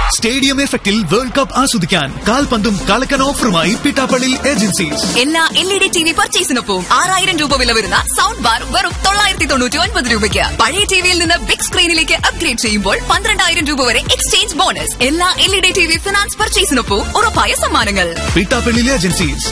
Stadium എഫക്റ്റിൽ world cup ആസ്വദിക്കാൻ കാൽപന്തും കളക്കൻ ഓഫറുമായി പിട്ടാപ്പള്ളി ഏജൻസീസ് എല്ലാ L E D T V പർച്ചേസിനൊപ്പം ആറായിരം രൂപ വില വരുന്ന സൗണ്ട് ബാർ വെറും തൊള്ളായിരത്തി തൊണ്ണൂറ്റി ഒൻപത് രൂപയ്ക്ക് പഴയ ടിവിയിൽ നിന്ന് ബിഗ് സ്ക്രീനിലേക്ക് അപ്ഗ്രേഡ് ചെയ്യുമ്പോൾ പന്ത്രണ്ടായിരം രൂപ വരെ എക്സ്ചേഞ്ച് ബോണസ് എല്ലാ L E D T V finance പർച്ചേസിനൊപ്പം ഉറപ്പായ സമ്മാനങ്ങൾ പിട്ടാപ്പള്ളി ഏജൻസീസ്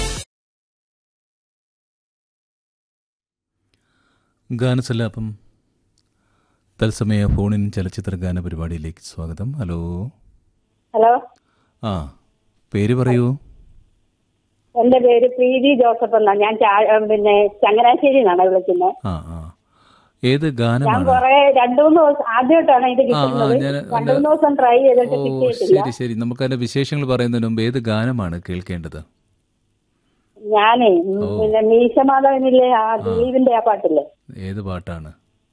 ഗാനസല്ലാപം തത്സമയ ഫോണിൻ ചലച്ചിത്ര ഗാന പരിപാടിയിലേക്ക് സ്വാഗതം ഹലോ ഹലോ ആ പേര് പറയൂ എന്റെ പേര് പ്രീതി ജോസഫ് എന്നാ ഞാൻ ചാ- ഏ, പിന്നെ ചങ്ങനാശ്ശേരി നിന്നാണ് വിളിക്കുന്നത് ആ ആ ഏത് ഞാൻ ഗാനമാണ് കുറെ രണ്ടു മൂന്ന് ദിവസം ആദ്യമായിട്ടാണ് ഇത് ആ, ആ, കിട്ടുന്നത് ഞാൻ- രണ്ടു മൂന്ന് ദിവസം ട്രൈ ചെയ്തിട്ട് ഓ കിട്ടിയിട്ടില്ല ശരി ശരി നമുക്ക് അതിന്റെ വിശേഷങ്ങൾ പറയുന്നതിന് മുമ്പ് ഏത് ഗാനമാണ് കേൾക്കേണ്ടത് ഞാനേ ഉം, ഓ. പിന്നെ മീശമാധവനിലെ ആ ദിലീപിന്റെ ആ പാട്ടില്ലേ ഏത് പാട്ടാണ്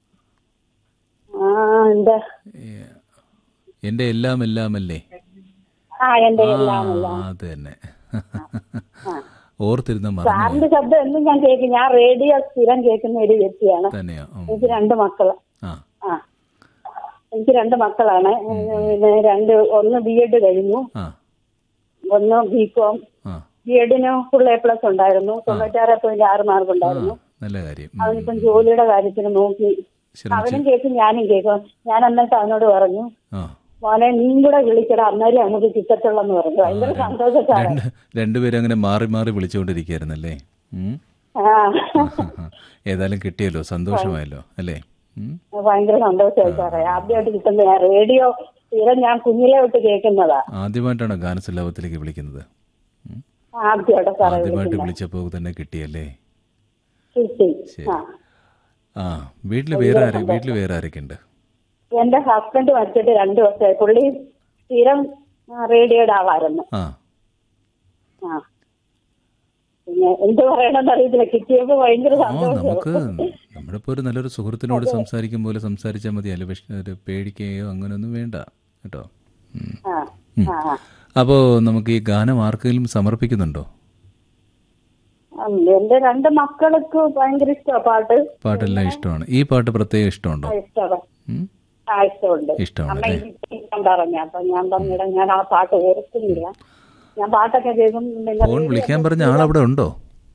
ആ എന്താ ഏ, എന്റെ എല്ലാം എല്ലാം അല്ലേ ആ എന്റെ ആ, എല്ലാം എല്ലാം അത് തന്നെ ഓർത്തിരുന്ന മറന്നു സാറിന്റെ ശബ്ദം എന്നും ഞാൻ കേൾക്കും ഞാൻ റേഡിയോ സ്ഥിരം കേൾക്കുന്ന ഒരു വ്യക്തിയാണ് തന്നെയാ ഉം. എനിക്ക് രണ്ട് മക്കള് ആ ആ എനിക്ക് രണ്ട് മക്കളാണ് പിന്നെ രണ്ട് ഒന്ന് ബി എഡ് കഴിഞ്ഞു ആ ഒന്ന് ബി കോം ആ ബി എഡിന് ഫുൾ എ പ്ലസ് ഉണ്ടായിരുന്നു തൊണ്ണൂറ്റാറ് പോയിന്റ് ആറ് മാർക്ക് ആ, ഉണ്ടായിരുന്നു നല്ല കാര്യം ഉം. അവനിപ്പം ജോലിയുടെ കാര്യത്തിന് നോക്കി ശ്രമിച്ചു അവനും കേൾക്കും ഞാനും കേൾക്കും ഞാൻ എന്നിട്ട് അവനോട് പറഞ്ഞു ആ മോനെ നീയും കൂടെ വിളിക്കടാ അന്നേരം നമുക്ക് കിട്ടത്തുള്ളെന്ന് പറഞ്ഞു ഭയങ്കര സന്തോഷത്താണ് രണ്ട് രണ്ടുപേരും അങ്ങനെ മാറി മാറി വിളിച്ചുകൊണ്ടിരിക്കുകയായിരുന്നല്ലേ ഉം. ആ ഏതായാലും കിട്ടിയല്ലോ സന്തോഷമായല്ലോ അല്ലേ ഉം. ഭയങ്കര സന്തോഷമായി സാറേ ആദ്യമായിട്ട് കിട്ടുന്ന ഞാൻ റേഡിയോ സ്ഥിരം ഞാൻ കുഞ്ഞിലെ തൊട്ട് കേൾക്കുന്നതാ ആദ്യമായിട്ടാണോ ഗാനസല്ലാപത്തിലേക്ക് വിളിക്കുന്നത് ഉം. ആദ്യമായിട്ട് സാറേ ആദ്യമായിട്ട് വിളിക്കുന്നത് വിളിച്ചപ്പോൾ തന്നെ കിട്ടിയല്ലേ കിട്ടി ശരി. ആ ആ വീട്ടിൽ വേറെ ആരെ വീട്ടിൽ വേറെ ആരൊക്കെ ഉണ്ട് എന്റെ ഹസ്ബൻഡ് മരിച്ചിട്ട് രണ്ടു വർഷമായി പുള്ളി സ്ഥിരം ആ, റേഡിയോയുടെ ആളായിരുന്നു ആ ആ പിന്നെ എന്ത് പറയണമെന്ന് അറിയത്തില്ല കിട്ടിയപ്പോ ഭയങ്കര ആ സന്തോഷം നമുക്ക് നമ്മളിപ്പോ ഒരു നല്ലൊരു സുഹൃത്തിനോട് സംസാരിക്കും പോലെ സംസാരിച്ചാൽ മതി അല്ല വിഷ ഒരു പേടിക്കുകയോ അങ്ങനെയൊന്നും വേണ്ട കേട്ടോ ഉം. ആ ആ ആ. അപ്പോൾ നമുക്ക് ഈ ഗാനം ആർക്കെങ്കിലും സമർപ്പിക്കുന്നുണ്ടോ ഉം, എന്റെ രണ്ട് മക്കൾക്ക് ഭയങ്കര ഇഷ്ടമാണ് പാട്ട് പാട്ടെല്ലാം ഇഷ്ടമാണ് ഈ പാട്ട് പ്രത്യേകം ഇഷ്ടമുണ്ടോ ആ, ഇഷ്ടമാണ് ഉം? ആ ഇഷ്ടമുണ്ട് ഇഷ്ടമാണ് അമ്മ അല്ലേ എനിക്ക് കേൾക്കാൻ പറഞ്ഞു അപ്പൊ ഞാൻ പറഞ്ഞിട ഞാൻ ആ പാട്ട് ഓർക്കുന്നില്ല ഞാൻ പാട്ടൊക്കെ കേൾക്കും പിന്നെ ഫോൺ വിളിക്കാൻ പറഞ്ഞ ആളവിടെ ഉണ്ടോ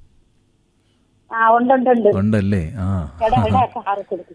ആ ഉണ്ടുണ്ടുണ്ട് ഉണ്ടല്ലേ ആ എടാ എടാ കാറ് കൊടുക്കും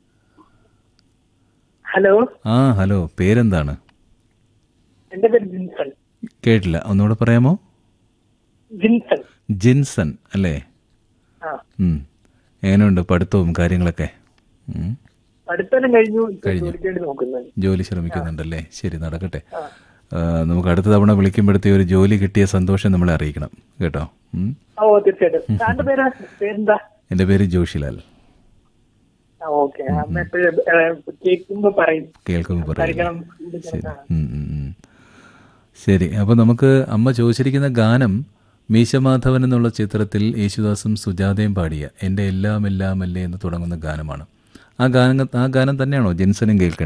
ഹലോ ആ ഹലോ പേരെന്താണ് എന്റെ പേര് ജിൻസൺ കേട്ടില്ല ഒന്നുകൂടെ പറയാമോ ജിൻസൺ ജിൻസൺ അല്ലേ ആ ഉം. എങ്ങനെയുണ്ട് പഠിത്തവും കാര്യങ്ങളൊക്കെ ഉം. പഠിത്തം കഴിഞ്ഞു ഇപ്പൊ കഴിഞ്ഞു. ജോലിക്ക് വേണ്ടി നോക്കുന്നത് ജോലി ശ്രമിക്കുന്നുണ്ടല്ലേ ശരി നടക്കട്ടെ ആ, നമുക്ക് അടുത്ത തവണ വിളിക്കുമ്പോഴത്തേ ഒരു ജോലി കിട്ടിയ സന്തോഷം നമ്മളെ അറിയിക്കണം കേട്ടോ ഉം. ഓ തീർച്ചയായിട്ടും താന്റെ പേര് പേരെന്താ എൻ്റെ പേര് ജോഷിലാൽ ആ ഓക്കെ അമ്മ എപ്പോഴും കേൾക്കുമ്പോ പറയും കേൾക്കുമ്പോൾ പറയും സംസാരിക്കണം ശരി ഉം, ഉം, ഉം. ശരി അപ്പോൾ നമുക്ക് അമ്മ ചോദിച്ചിരിക്കുന്ന ഗാനം മീശമാധവൻ എന്നുള്ള ചിത്രത്തിൽ യേശുദാസും സുജാതയും പാടിയ എൻ്റെ എല്ലാം എല്ലാം അല്ലേ എന്ന് തുടങ്ങുന്ന ഗാനമാണ് ആ ഗാനം ആ ഗാനം തന്നെയാണോ ജിൻസനും കേൾക്കേണ്ടത്